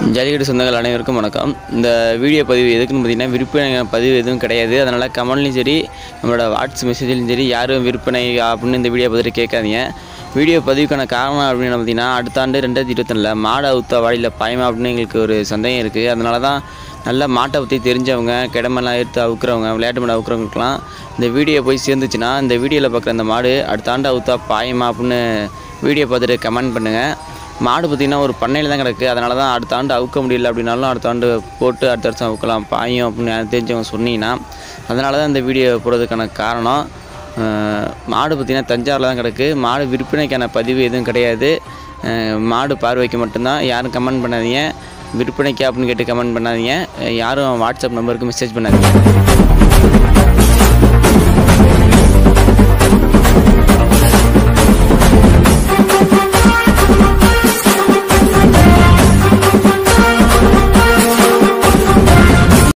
ஜல்லிக்கட்டு சொந்தங்கள் அனைவருக்கும் வணக்கம் இந்த வீடியோ பதிவு எதுக்குன்னு பார்த்தீங்கன்னா விற்பனை பதிவு எதுவும் கிடையாது அதனால் கமெண்ட்லையும் சரி நம்மளோட வாட்ஸ் மெசேஜ்லையும் சரி யாரும் விற்பனை அப்படின்னு இந்த வீடியோ பதிவு கேட்காதீங்க வீடியோ பதிவுக்கான காரணம் அப்படின்னு பார்த்தீங்கன்னா அடுத்த ஆண்டு ரெண்டாயிரத்தி இருபத்தொன்னில் மாடு அவுத்தா வாடியில் பாயமா அப்படின்னு எங்களுக்கு ஒரு சந்தேகம் இருக்குது அதனால தான் நல்ல மாட்டை பற்றி தெரிஞ்சவங்க கிடமெல்லாம் எடுத்து அவுக்குறவங்க விளையாட்டு மாடு அவுக்குறவங்களுக்குலாம் இந்த வீடியோ போய் சேர்ந்துச்சுன்னா இந்த வீடியோவில் பார்க்குற அந்த மாடு அடுத்த ஆண்டு அவுத்தா பாயமா அப்படின்னு வீடியோ பார்த்துட்டு கமெண்ட் பண்ணுங்கள் மாடு பார்த்திங்கன்னா ஒரு பண்ணையில் தான் கிடக்கு அதனால தான் அடுத்த ஆண்டு அவுக்க முடியல அப்படின்னாலும் அடுத்த ஆண்டு போட்டு அடுத்த வருஷம் அவுக்கலாம் பாயும் அப்படின்னு எனக்கு தெரிஞ்சவங்க சொன்னீங்கன்னா அதனால தான் இந்த வீடியோ போடுறதுக்கான காரணம் அஹ் மாடு பார்த்திங்கன்னா தஞ்சாவூரில் தான் கிடக்கு மாடு விற்பனைக்கான பதிவு எதுவும் கிடையாது அஹ் மாடு பார்வைக்கு மட்டும்தான் யாரும் கமெண்ட் பண்ணாதீங்க விற்பனைக்கு அப்படின்னு கேட்டு கமெண்ட் பண்ணாதீங்க அஹ் யாரும் வாட்ஸ்அப் நம்பருக்கு மெசேஜ் பண்ணாதீங்க